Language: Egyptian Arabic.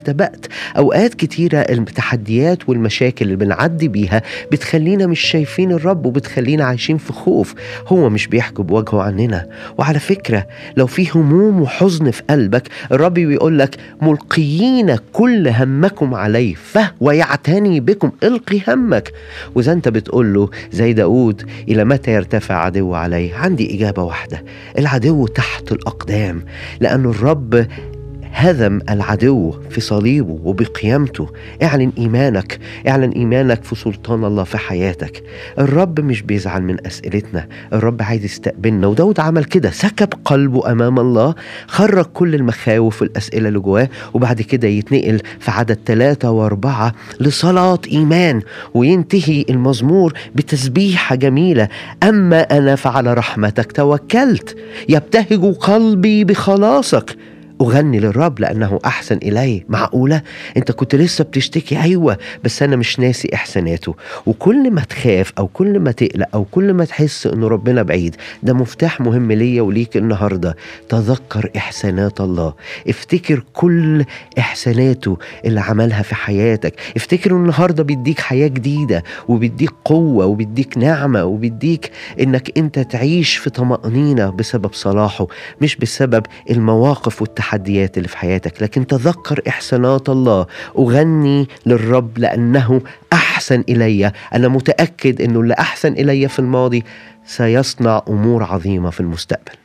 اختبأت أوقات كتيرة التحديات والمشاكل اللي بنعدي بيها بتخلينا مش شايفين الرب وبتخلينا عايشين في خوف هو مش بيحجب وجهه عننا وعلى فكرة لو في هموم وحزن في قلبك الرب بيقول لك ملقيين كل همكم عليه فهو يعتني بكم القي همك وإذا أنت بتقول له زي داود إلى متى يرتفع عدو علي عندي إجابة واحدة العدو تحت الأقدام لأن الرب هزم العدو في صليبه وبقيامته اعلن ايمانك اعلن ايمانك في سلطان الله في حياتك الرب مش بيزعل من اسئلتنا الرب عايز يستقبلنا وداود عمل كده سكب قلبه امام الله خرج كل المخاوف والاسئله اللي جواه وبعد كده يتنقل في عدد ثلاثة واربعة لصلاة ايمان وينتهي المزمور بتسبيحة جميلة اما انا فعلى رحمتك توكلت يبتهج قلبي بخلاصك أغني للرب لأنه أحسن إلي معقولة أنت كنت لسه بتشتكي أيوة بس أنا مش ناسي إحساناته وكل ما تخاف أو كل ما تقلق أو كل ما تحس أنه ربنا بعيد ده مفتاح مهم ليا وليك النهاردة تذكر إحسانات الله افتكر كل إحساناته اللي عملها في حياتك افتكر النهاردة بيديك حياة جديدة وبيديك قوة وبيديك نعمة وبيديك إنك أنت تعيش في طمأنينة بسبب صلاحه مش بسبب المواقف والتحديات التحديات اللي في حياتك لكن تذكر إحسانات الله أغني للرب لأنه أحسن إلي أنا متأكد أنه اللي أحسن إلي في الماضي سيصنع أمور عظيمة في المستقبل